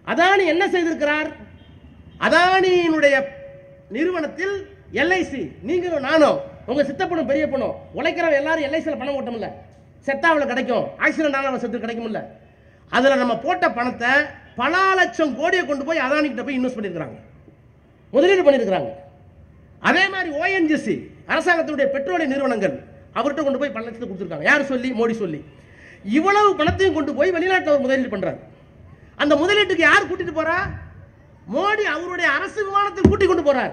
அதானி என்ன செய்திருக்கிறார் அதானியினுடைய நிறுவனத்தில் எல்ஐசி நீங்களும் நானும் உங்க சித்தப்பனும் பெரிய பணம் உழைக்கிறவன் எல்லாரும் எல்ஐசியில் பணம் ஓட்டமில்ல செத்தாவில் கிடைக்கும் ஆக்சிடென்ட் ஆனால் செத்து கிடைக்கும்ல அதுல நம்ம போட்ட பணத்தை பல லட்சம் கோடியை கொண்டு போய் அதானி கிட்ட போய் இன்வெஸ்ட் பண்ணியிருக்கிறாங்க முதலீடு பண்ணியிருக்கிறாங்க அதே மாதிரி ஓஎன்ஜிசி அரசாங்கத்துடைய பெட்ரோலிய நிறுவனங்கள் அவர்கிட்ட கொண்டு போய் பல லட்சத்தை கொடுத்துருக்காங்க யார் சொல்லி மோடி சொல்லி இவ்வளவு பணத்தையும் கொண்டு போய் வெளிநாட்டில் அவர் முதலீடு பண்றாரு அந்த முதலீட்டுக்கு யார் கூட்டிட்டு போறா மோடி அவருடைய அரசு விமானத்தில் கூட்டிக் கொண்டு போறார்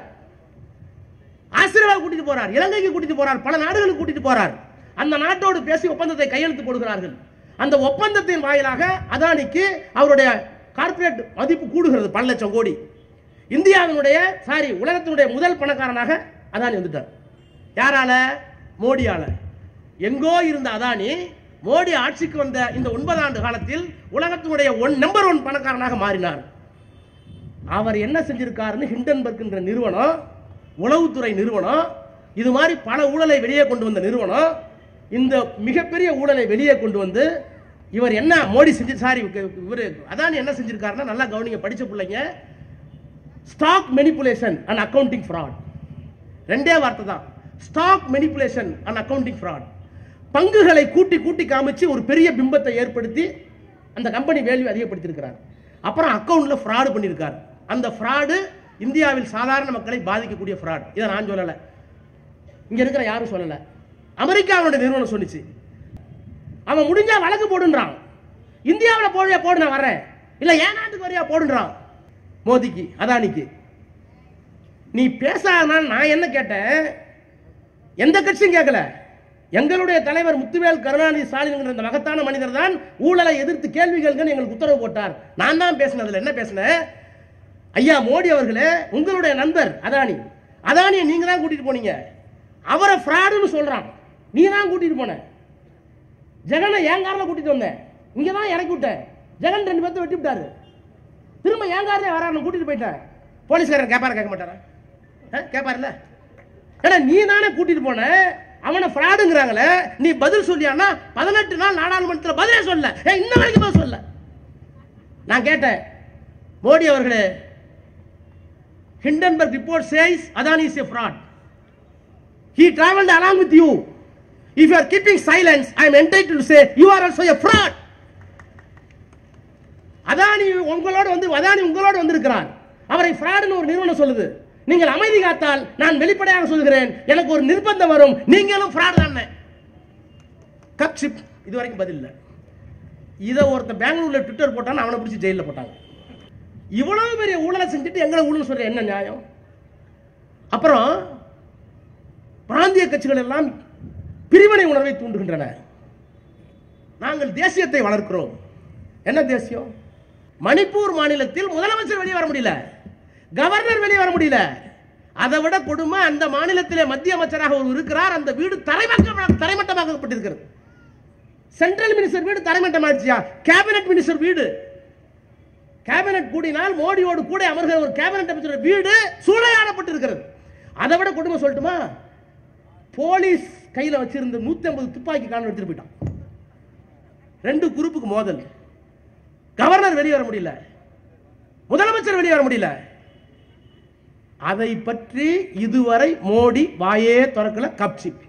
ஆசிரியர் கூட்டிட்டு போறார் இலங்கைக்கு கூட்டிட்டு போறார் பல நாடுகளுக்கு கூட்டிட்டு போறார் அந்த நாட்டோடு பேசி ஒப்பந்தத்தை கையெழுத்து போடுகிறார்கள் அந்த ஒப்பந்தத்தின் வாயிலாக அதானிக்கு அவருடைய கார்ப்பரேட் மதிப்பு கூடுகிறது பல லட்சம் கோடி இந்தியாவினுடைய சாரி உலகத்தினுடைய முதல் பணக்காரனாக அதானி வந்துட்டார் யாரால மோடியால எங்கோ இருந்த அதானி மோடி ஆட்சிக்கு வந்த இந்த ஒன்பது ஆண்டு காலத்தில் உலகத்தினுடைய ஒன் நம்பர் ஒன் பணக்காரனாக மாறினார் அவர் என்ன செஞ்சிருக்காருன்னு ஹிண்டன்பர்க் என்ற நிறுவனம் உளவுத்துறை நிறுவனம் இது மாதிரி பல ஊழலை வெளியே கொண்டு வந்த நிறுவனம் இந்த மிகப்பெரிய ஊழலை வெளியே கொண்டு வந்து இவர் என்ன மோடி செஞ்சு சாரி இவர் அதான் என்ன செஞ்சிருக்காருன்னா நல்லா கவனிங்க படிச்ச பிள்ளைங்க stock manipulation and accounting fraud ரெண்டே வார்த்தை தான் stock manipulation and accounting fraud பங்குகளை கூட்டி கூட்டி காமிச்சு ஒரு பெரிய பிம்பத்தை ஏற்படுத்தி அந்த கம்பெனி வேல்யூ அதிகப்படுத்தியிருக்கிறார் அப்புறம் அக்கவுண்ட்ல ஃப்ராடு பண்ணியிருக்கார் அந்த ஃப்ராடு இந்தியாவில் சாதாரண மக்களை பாதிக்கக்கூடிய ஃப்ராட் இதை நான் சொல்லலை இங்க இருக்கிற யாரும் சொல்லல அமெரிக்காவுடைய நிறுவனம் சொல்லிச்சு அவன் முடிஞ்சா வழக்கு போடுன்றான் இந்தியாவில் போடுறியா போடு நான் வர்றேன் இல்ல என் நாட்டுக்கு வரியா போடுன்றான் மோதிக்கு அதானிக்கு நீ பேசாதனா நான் என்ன கேட்டேன் எந்த கட்சியும் கேட்கல எங்களுடைய தலைவர் முத்துவேல் கருணாநிதி ஸ்டாலின் என்கிற இந்த மகத்தான மனிதர் தான் ஊழலை எதிர்த்து கேள்வி கேளுங்கன்னு எங்களுக்கு உத்தரவு போட்டார் நான் தான் பேசினேன் அதுல என்ன பேசினேன் ஐயா மோடி அவர்களே உங்களுடைய நண்பர் அதானி அதானியை நீங்க தான் கூட்டிட்டு போனீங்க அவரை ஃப்ராடுன்னு சொல்றான் நீ தான் கூட்டிட்டு போன ஜெகனை என் காரில் கூட்டிட்டு வந்தேன் இங்க தான் இறக்கி விட்டேன் ஜெகன் ரெண்டு பேர்த்த வெட்டி விட்டாரு திரும்ப என் காரில் வர நான் கூட்டிட்டு போயிட்டேன் போலீஸ்காரன் கேட்பாரா கேட்க மாட்டாரா ஆ, கேட்பாருல்ல ஏடா நீ தானே கூட்டிட்டு போன அவனை ஃப்ராடுங்கிறாங்களே நீ பதில் சொல்லியானா பதினெட்டு நாள் நாடாளுமன்றத்தில் பதிலே சொல்ல ஏன் இன்ன வரைக்கும் பதில் சொல்ல நான் கேட்டேன் மோடி அவர்களே Hindenburg report says Adani is a fraud. He traveled along with you. If you are keeping silence, I am entitled to say you are also a fraud. Adani உங்களோடு வந்து அதானி உங்களோடு வந்திருக்கிறார் அவரை ஃப்ராடுன்னு ஒரு நிறுவனம் சொல்லுது நீங்கள் அமைதி காத்தால் நான் வெளிப்படையாக சொல்கிறேன் எனக்கு ஒரு நிர்பந்தம் வரும் நீங்களும் ஃப்ராடு தானே கப் சிப் இது வரைக்கும் பதில் இல்லை இதை ஒருத்தன் பெங்களூர்ல ட்விட்டர் போட்டான்னு அவனை பிடிச்சி ஜெயிலில் போட்டாங்க இவ்வளவு பெரிய ஊழலை செஞ்சுட்டு எங்களை ஊழல் சொல்ற என்ன நியாயம் அப்புறம் பிராந்திய கட்சிகள் எல்லாம் பிரிவினை உணர்வை தூண்டுகின்றன நாங்கள் தேசியத்தை வளர்க்கிறோம் என்ன தேசியம் மணிப்பூர் மாநிலத்தில் முதலமைச்சர் வெளியே வர முடியல கவர்னர் வெளியே வர முடியல அதை விட கொடுமை அந்த மாநிலத்திலே மத்திய அமைச்சராக ஒரு இருக்கிறார் அந்த வீடு தரைமட்டம் தரைமட்டமாக்கப்பட்டிருக்கிறது சென்ட்ரல் மினிஸ்டர் வீடு தரைமட்டமாச்சியா கேபினட் மினிஸ்டர் வீடு கேபினட் கூடினால் மோடியோடு கூட அமர்கிற ஒரு கேபினட் அமைச்சர் வீடு சூறையாடப்பட்டிருக்கிறது அதை விட கொடுமை சொல்லட்டுமா போலீஸ் கையில வச்சிருந்த நூத்தி ஐம்பது துப்பாக்கி காண எடுத்துட்டு போயிட்டான் ரெண்டு குரூப்புக்கு மோதல் கவர்னர் வெளியே வர முடியல முதலமைச்சர் வெளியே வர முடியல அதை பற்றி இதுவரை மோடி வாயே திறக்கல கப்சிப்